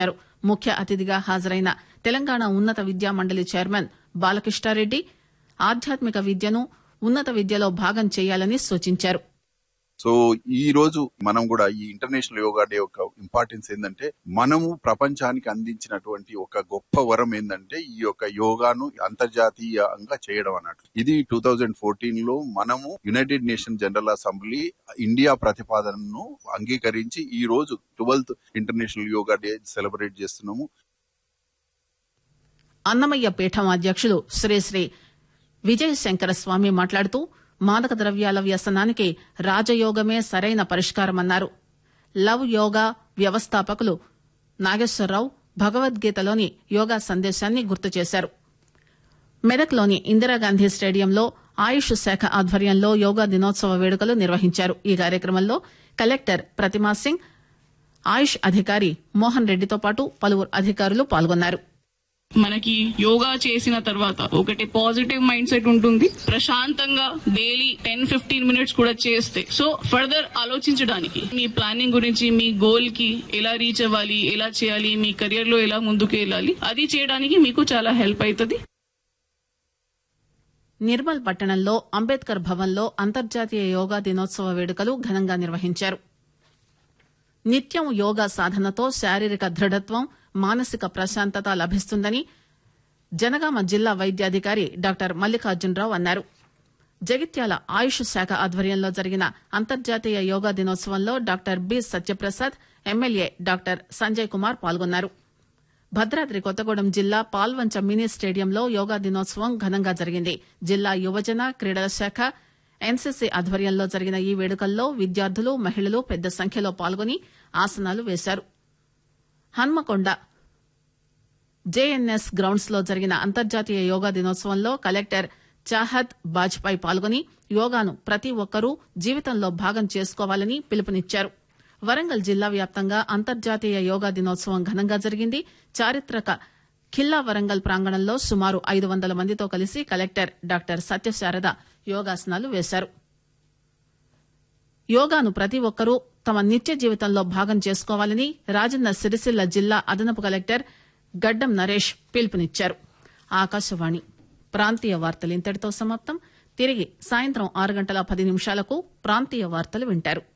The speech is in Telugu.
ముఖ్య అతిథిగా హాజరైన తెలంగాణ ఉన్నత విద్యా మండలి చైర్మన్ బాలకృష్ణారెడ్డి ఆధ్యాత్మిక విద్యను ఉన్నత విద్యలో భాగం చేయాలని సూచించారు సో ఈ రోజు మనం కూడా ఈ ఇంటర్నేషనల్ యోగా డే యొక్క ఇంపార్టెన్స్ ఏంటంటే మనము ప్రపంచానికి అందించినటువంటి ఒక గొప్ప వరం ఏంటంటే ఈ యొక్క యోగాను అంతర్జాతీయంగా చేయడం అన్నట్టు ఇది టూ థౌజండ్ ఫోర్టీన్ లో మనము United Nation General Assembly India ప్రతిపాదనను అంగీకరించి ఈ రోజు twelfth international yoga day celebrate చేస్తున్నాము అన్నమయ్య పీఠం అధ్యక్షులు శ్రీశ్రీ విజయ శంకర స్వామి మాట్లాడుతూ మాదక ద్రవ్యాల వ్యసనానికి రాజయోగమే సరైన పరిష్కారమన్నారు లవ్ యోగా వ్యవస్థాపకులు నాగేశ్వరరావు భగవద్గీతలోని యోగా సందేశాన్ని గుర్తు చేశారు మెదక్లోని ఇందిరాగాంధీ స్టేడియంలో ఆయుష్ శాఖ ఆధ్వర్యంలో యోగా దినోత్సవ వేడుకలు నిర్వహించారు ఈ కార్యక్రమంలో కలెక్టర్ ప్రతిమా సింగ్ ఆయుష్ అధికారి మోహన్ రెడ్డితో పాటు పలువురు అధికారులు పాల్గొన్నారు మనకి యోగా చేసిన తర్వాత ఒకటి పాజిటివ్ మైండ్ సెట్ ఉంటుంది ప్రశాంతంగా డైలీ టెన్ ఫిఫ్టీన్ మినిట్స్ కూడా చేస్తే సో ఫర్దర్ ఆలోచించడానికి మీ ప్లానింగ్ గురించి మీ గోల్ కి ఎలా రీచ్ అవ్వాలి ఎలా చేయాలి మీ కెరియర్ లో ఎలా ముందుకు వెళ్ళాలి అది చేయడానికి మీకు చాలా హెల్ప్ అవుతుంది నిర్మల్ పట్టణంలో అంబేద్కర్ భవన్లో అంతర్జాతీయ యోగా దినోత్సవ వేడుకలు ఘనంగా నిర్వహించారు నిత్యం యోగా సాధనతో శారీరక దృఢత్వం మానసిక ప్రశాంతత లభిస్తుందని జనగామ జిల్లా వైద్యాధికారి డాక్టర్ మల్లికార్జునరావు అన్నారు జగిత్యాల ఆయుష్ శాఖ ఆధ్వర్యంలో జరిగిన అంతర్జాతీయ యోగా దినోత్సవంలో doctor B Satyaprasad MLA doctor Sanjay Kumar పాల్గొన్నారు భద్రాద్రి కొత్తగూడెం జిల్లా పాల్వంచ మినీ స్టేడియంలో యోగా దినోత్సవం ఘనంగా జరిగింది జిల్లా యువజన క్రీడల శాఖ ఎన్సీసీ ఆధ్వర్యంలో జరిగిన ఈ వేడుకల్లో విద్యార్థులు మహిళలు పెద్ద సంఖ్యలో పాల్గొని ఆసనాలు వేశారు హన్మకొండ జేఎన్ఎస్ గ్రౌండ్స్ లో జరిగిన అంతర్జాతీయ యోగా దినోత్సవంలో కలెక్టర్ చాహద్ బాజ్పాయ్ పాల్గొని యోగాను ప్రతి ఒక్కరూ జీవితంలో భాగం చేసుకోవాలని పిలుపునిచ్చారు వరంగల్ జిల్లా వ్యాప్తంగా అంతర్జాతీయ యోగా దినోత్సవం ఘనంగా జరిగింది చారిత్రక ఖిల్లా వరంగల్ ప్రాంగణంలో సుమారు ఐదు వందల మందితో కలిసి కలెక్టర్ డాక్టర్ సత్యశారద యోగాసనాలు వేశారు యోగాను ప్రతి ఒక్కరూ తమ నిత్య జీవితంలో భాగం చేసుకోవాలని రాజన్న సిరిసిల్ల జిల్లా అదనపు కలెక్టర్ గడ్డం నరేష్ పిలుపునిచ్చారు ఆకాశవాణి ప్రాంతీయ వార్తలు ఇంతటితో సమాప్తం తిరిగి సాయంత్రం ఆరు గంటల పది నిమిషాలకు ప్రాంతీయ వార్తలు వింటారు